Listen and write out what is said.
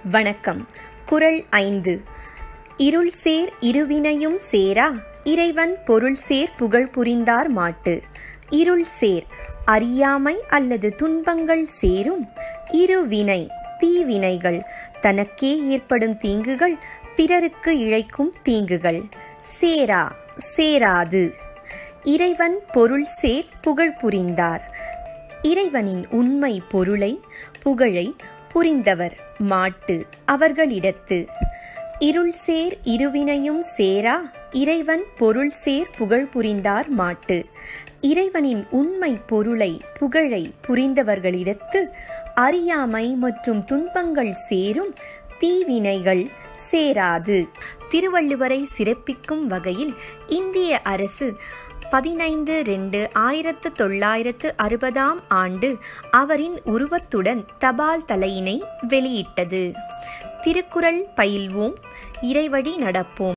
வணக்கம் குறள் ஐந்து இருள் சேர் இருவினையும் சேரா இறைவன் பொருள் சேர் புகழ் புரிந்தார் மாட்டு இருள் சேர் அறியாமை அல்லது துன்பங்கள் சேரும் இருவினை தீவினைகள் தனக்கே ஏற்படும் தீங்குகள் பிறருக்கு இழைக்கும் தீங்குகள் சேரா சேராது இறைவன் பொருள் சேர் புகழ் புரிந்தார் இறைவனின் உண்மை பொருளை புகழை புரிந்தவர் மாட்டு அவர்களிடத்து இருள் சேர் இருவினையும் சேரா இறைவன் பொருள் சேர் புகழ் புரிந்தார் மாட்டு இறைவனின் உண்மை பொருளை புகழை புரிந்தவர்களிடத்து அறியாமை மற்றும் துன்பங்கள் சேரும் தீவினைகள் சேராது திருவள்ளுவரை சிறப்பிக்கும் வகையில் இந்திய அரசு பதினைந்து ரெண்டு ஆயிரத்து தொள்ளாயிரத்து அறுபதாம் ஆண்டு அவரின் உருவத்துடன் தபால் தலையினை வெளியிட்டது திருக்குறள் பயில்வோம் இறைவழி நடப்போம்